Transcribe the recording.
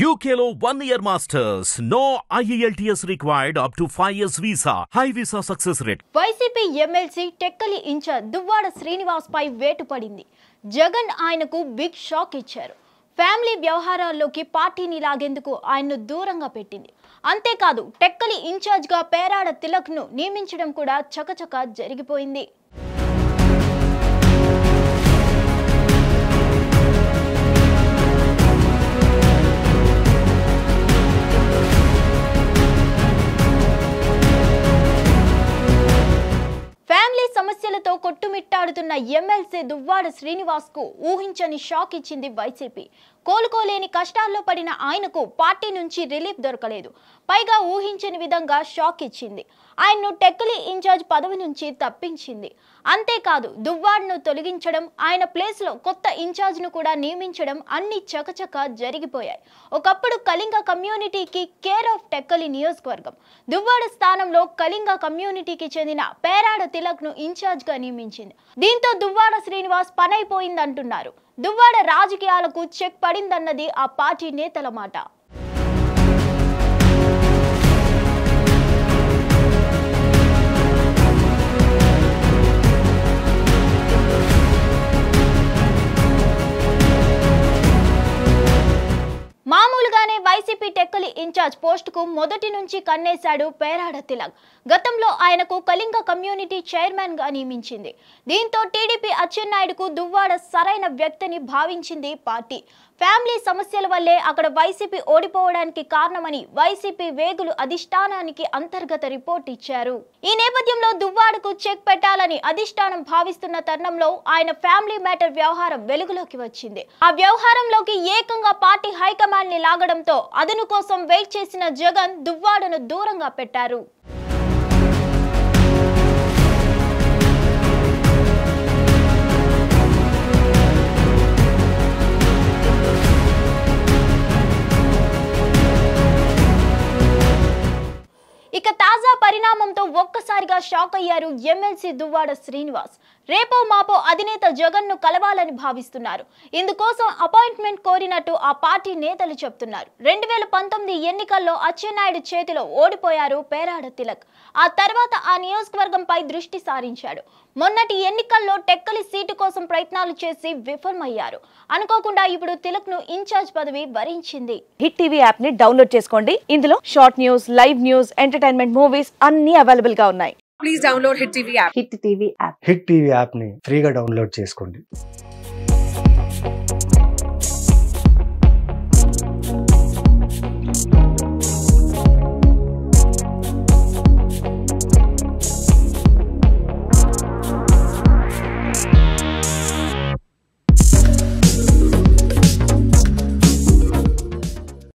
UKLO one year masters. No IELTS required up to 5 years visa. High visa success rate. YCP MLC Tekkali incharge Duvvada Srinivas పై వేటు పడింది జగన్ ఆయనకు big shock ఇచ్చారు family వ్యవహారాల్లోకి పార్టీని లాగేందుకు ఆయన్ను దూరంగా పెట్టింది అంతేకాదు టెక్కలి ఇన్ఛార్జ్గా పేరాడ తిలక్ను నియమించడం కూడా చకచక జరిగిపోయింది ఫ్యామిలీ సమస్యలతో కొట్టుమిట్టాడుతున్న ఎమ్మెల్సీ దువ్వాడ శ్రీనివాస్ కు ఊహించని షాక్ ఇచ్చింది వైసీపీ కోలుకోలేని కష్టాల్లో పడిన ఆయనకు పార్టీ నుంచి రిలీఫ్ దొరకలేదు పైగా ఊహించని విధంగా షాక్ ఇచ్చింది ఆయన్ను టెక్కలి ఇన్ఛార్జ్ పదవి నుంచి తప్పించింది అంతేకాదు దువ్వాడ్ను తొలగించడం ఆయన ప్లేస్లో కొత్త ఇన్ఛార్జ్ను కూడా నియమించడం అన్ని చకచక జరిగిపోయాయి ఒకప్పుడు కళింగ కమ్యూనిటీకి కేర్ ఆఫ్ టెక్కలి నియోజకవర్గం దువ్వాడ స్థానంలో కళింగ కమ్యూనిటీకి చెందిన పేరాడ తిలక్ను ఇన్ఛార్జ్గా నియమించింది దీంతో దువ్వాడ శ్రీనివాస్ పనైపోయిందంటున్నారు దువ్వాడ రాజకీయాలకు చెక్ పడిందన్నది ఆ పార్టీ నేతల మాట మామూలుగానే వైసీపీ టెక్కలి ఇన్ఛార్జ్ పోస్టుకు మొదటి నుంచి కన్నేశాడు పేరాడ తిలక్ గతంలో ఆయనకు కళింగ కమ్యూనిటీ చైర్మన్ గా నియమించింది దీంతో టీడీపీ అచ్చెన్నాయుడుకు దువ్వాడ సరైన వ్యక్తిని భావించింది పార్టీ ఫ్యామిలీ సమస్యల వల్లే అక్కడ వైసీపీ ఓడిపోవడానికి కారణమని వైసీపీ వేగులు అధిష్టానానికి అంతర్గత రిపోర్ట్ ఇచ్చారు ఈ నేపథ్యంలో దువ్వాడకు చెక్ పెట్టాలని అధిష్టానం భావిస్తున్న తరుణంలో ఆయన ఫ్యామిలీ మ్యాటర్ వ్యవహారం వెలుగులోకి వచ్చింది ఆ వ్యవహారంలోకి ఏకంగా పార్టీ హైకమాండ్ ని లాగడంతో అదును కోసం వెయిట్ చేసిన జగన్ దువ్వాడను దూరంగా పెట్టారు ఇక తాజా పరిణామంతో ఒక్కసారిగా షాక్ అయ్యారు ఎమ్మెల్సీ దువ్వాడ శ్రీనివాస్ రేపో మాపో అధినేత జగన్ ను కలవాలని భావిస్తున్నారు ఇందుకోసం అపాయింట్మెంట్ కోరినట్టు ఆ పార్టీ నేతలు చెప్తున్నారు రెండు వేల పంతొమ్మిది ఎన్నికల్లో అచ్చెన్నాయుడు చేతిలో ఓడిపోయారు పేరాడ తిలక్ ఆ తర్వాత ఆ నియోజకవర్గంపై దృష్టి సారించాడు మొన్నటి ఎన్నికల్లో టెక్కలి సీటు కోసం ప్రయత్నాలు చేసి విఫలమయ్యారు అనుకోకుండా ఇప్పుడు తిలక్ ను ఇన్ఛార్జ్ పదవి వరించింది హిట్ టీవీ యాప్ ని డౌన్లోడ్ చేసుకోండి ఇందులో short news live news entertainment movies అన్ని అవైలబుల్ గా ఉన్నాయి please download Hit TV app. Hit TV app Hit TV యాప్ని ఫ్రీగా డౌన్లోడ్ చేసుకోండి